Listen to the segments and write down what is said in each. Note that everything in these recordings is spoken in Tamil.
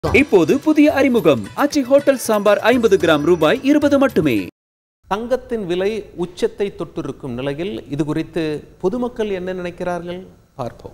இப்போது புதிய அறிமுகம் அச்சி ஹோட்டல் சாம்பார் ஐம்பது கிராம் ரூபாய் இருபது மட்டுமே தங்கத்தின் விலை உச்சத்தை தொட்டிருக்கும் நிலையில் இது குறித்து பொதுமக்கள் என்ன நினைக்கிறார்கள் பார்ப்போம்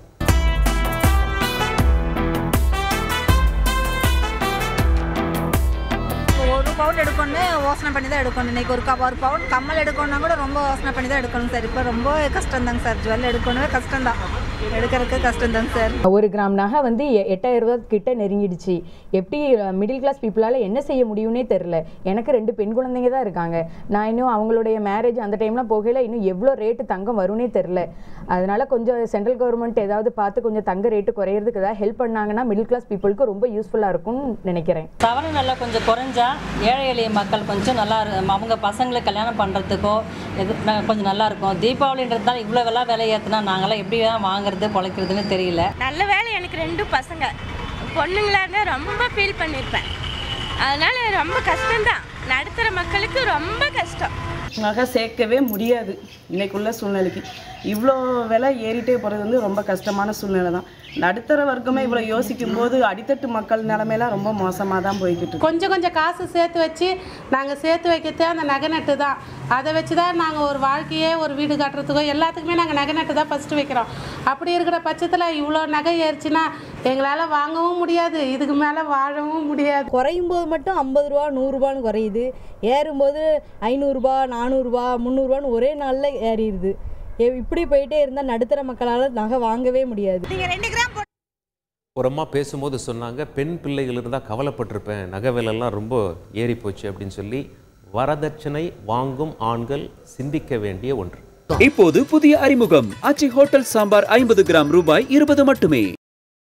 ஒரு பவுன் எடுக்கணும்னு யோசனை பண்ணி தான் எடுக்கணும் இன்னைக்கு ஒரு க- ஒரு பவுன் கம்மல் எடுக்கணும்னா கூட ரொம்ப யோசனை பண்ணி தான் எடுக்கணும் சார் இப்போ ரொம்ப கஷ்டம்தாங்க சார் ஜுவல் எடுக்கணுமே கஷ்டம்தான் எடுக்கிறதுக்கு கஷ்டம்தாங்க சார் ஒரு கிராம் நகை வந்து எ- எட்டாயிரம் ரூபாய் கிட்ட நெருங்கிடுச்சு எப்படி மிடில் கிளாஸ் பீப்புளால் என்ன செய்ய முடியும்னே தெரில எனக்கு ரெண்டு பெண் குழந்தைங்க தான் இருக்காங்க நான் இன்னும் அவங்களுடைய மேரேஜ் அந்த டைம்லாம் போகையில் இன்னும் எவ்வளோ ரேட்டு தங்கம் வரும்னே தெரில அதனால கொஞ்சம் சென்ட்ரல் கவர்மெண்ட் ஏதாவது பார்த்து கொஞ்சம் தங்க ரேட்டு குறையிறதுக்கு ஏதாவது ஹெல்ப் பண்ணாங்கன்னா மிடில் கிளாஸ் பீப்புளுக்கு ரொம்ப யூஸ்ஃபுல்லாக இருக்கும்னு நினைக்கிறேன் தவறு நல்லா கொஞ்சம் குறைஞ்சா ஏழை எளிய மக்கள் கொஞ்சம் நல்லா இரு- அவங்க பசங்களுக்கு கல்யாணம் பண்ணுறதுக்கோ எது ந- கொஞ்சம் நல்லா இருக்கும் தீபாவளின்றதுனால இவ்வளோ விலை விலை ஏற்றுனா நாங்களாம் எப்படி தான் வாங்குறது பொழைக்கிறதுன்னு தெரியல நல்ல வேலை எனக்கு ரெண்டு பசங்க பொண்ணுங்களா இருந்தால் ரொம்ப ஃபீல் பண்ணியிருப்பேன் அதனால ரொம்ப கஷ்டம்தான் நடுத்தர மக்களுக்கு ரொம்ப கஷ்டம் நகை சேர்க்கவே முடியாது இன்னைக்குள்ள சூழ்நிலைக்கு இவ்வளோ விலை ஏறிட்டே போகிறது வந்து ரொம்ப கஷ்டமான சூழ்நிலை தான் நடுத்தர வர்க்கமே இவ்வளோ யோசிக்கும் போது அடித்தட்டு மக்கள் நிலைமையெல்லாம் ரொம்ப மோசமாக தான் போய்கிட்டு இருக்கு. கொஞ்சம் கொஞ்சம் காசு சேர்த்து வச்சு நாங்கள் சேர்த்து வைக்கிறது அந்த நகை நட்டு தான் அதை வச்சு தான் நாங்கள் ஒரு வாழ்க்கையே ஒரு வீடு கட்டுறதுக்கோ எல்லாத்துக்குமே நாங்கள் நகை நட்டு தான் ஃபஸ்ட்டு வைக்கிறோம் அப்படி இருக்கிற பட்சத்தில் இவ்வளோ நகை ஏறிச்சுன்னா எங்களால் வாங்கவும் முடியாது இதுக்கு மேலே வாழவும் முடியாது குறையும் போது மட்டும் ஐம்பது ரூபா நூறுரூபான்னு குறையுது ஏறும்போது ஐநூறுரூபா நானூறுரூபா முந்நூறுரூவான்னு ஒரே நாளில் ஏறிடுது எ- இப்படி போயிட்டே இருந்தால் நடுத்தர மக்களால் நகை வாங்கவே முடியாது நீங்கள் ரெண்டு கிராம் ஒரு அம்மா பேசும்போது சொன்னாங்க பெண் பிள்ளைகள் இருந்தால் கவலைப்பட்டிருப்பேன் நகை விலைலாம் ரொம்ப ஏறி போச்சு அப்படின்னு சொல்லி வரதட்சணை வாங்கும் ஆண்கள் சிந்திக்க வேண்டிய ஒன்று இப்போது புதிய அறிமுகம் அச்சி ஹோட்டல் சாம்பார் ஐம்பது கிராம் ரூபாய் இருபது மட்டுமே